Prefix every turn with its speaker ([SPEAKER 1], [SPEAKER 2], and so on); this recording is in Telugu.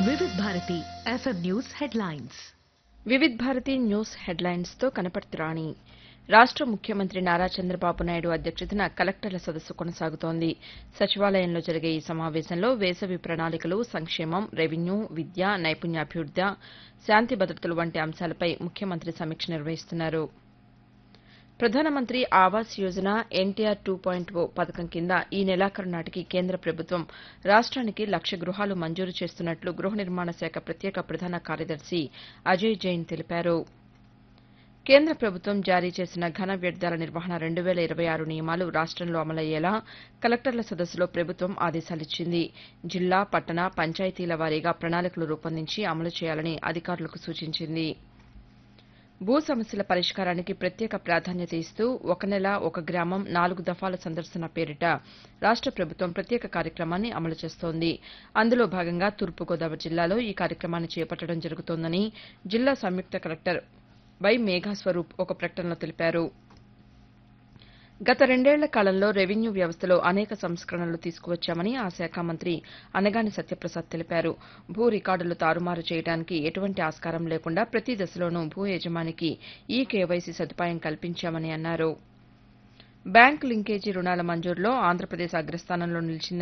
[SPEAKER 1] వివిధ Bharati FM news headlines
[SPEAKER 2] Vividh Bharati news హెడ్లైన్స్తో కనపడుతురాణి రాష్ట ముఖ్యమంత్రి నారా చంద్రబాబు నాయుడు అధ్యక్షతన కలెక్టర్ల సదస్సు కొనసాగుతోంది సచివాలయంలో జరిగే ఈ సమావేశంలో వేసవి ప్రణాళికలు సంక్షేమం రెవెన్యూ విద్య నైపుణ్యాభివృద్ది శాంతి భద్రతలు వంటి అంశాలపై ముఖ్యమంత్రి సమీక్ష నిర్వహిస్తున్నారు Pradhan Mantri Awas Yojana NTR two point O పథకం కింద ఈ నెలాఖరు నాటికి కేంద్ర ప్రభుత్వం రాష్ట్రానికి లక్ష గృహాలు మంజూరు చేస్తున్నట్లు గృహ నిర్మాణ శాఖ ప్రత్యేక ప్రధాన కార్యదర్శి అజయ్ జైన్ తెలిపారు కేంద్ర ప్రభుత్వం జారీ చేసిన ఘన వ్యర్థాల నిర్వహణ రెండు వేల ఇరవై ఆరు నియమాలు రాష్టంలో అమలయ్యేలా కలెక్టర్ల సదస్సులో ప్రభుత్వం ఆదేశాలిచ్చింది జిల్లా పట్టణ పంచాయతీల వారీగా ప్రణాళికలు రూపొందించి అమలు చేయాలని అధికారులకు సూచించింది భూ సమస్యల పరిష్కారానికి ప్రత్యేక ప్రాధాన్యత ఇస్తూ ఒక నెల ఒక గ్రామం నాలుగు దఫాల సందర్శన పేరిట రాష్ట ప్రభుత్వం ప్రత్యేక కార్యక్రమాన్ని అమలు చేస్తోంది అందులో భాగంగా తూర్పుగోదావరి జిల్లాలో ఈ కార్యక్రమాన్ని చేపట్టడం జరుగుతోందని జిల్లా సంయుక్త కలెక్టర్ వై మేఘాస్వరూప్ ఒక ప్రకటనలో తెలిపారు గత రెండేళ్ల కాలంలో రెవెన్యూ వ్యవస్థలో అనేక సంస్కరణలు తీసుకువచ్చామని ఆ శాఖ మంత్రి అనగాని సత్యప్రసాద్ తెలిపారు భూ రికార్డులు తారుమారు చేయడానికి ఎటువంటి ఆస్కారం లేకుండా ప్రతి దశలోనూ భూ యజమానికి ఈ కేవైసీ సదుపాయం కల్పించామని అన్నారు బ్యాంకు లింకేజీ రుణాల మంజూరులో ఆంధ్రప్రదేశ్ అగ్రస్థానంలో నిలిచిందని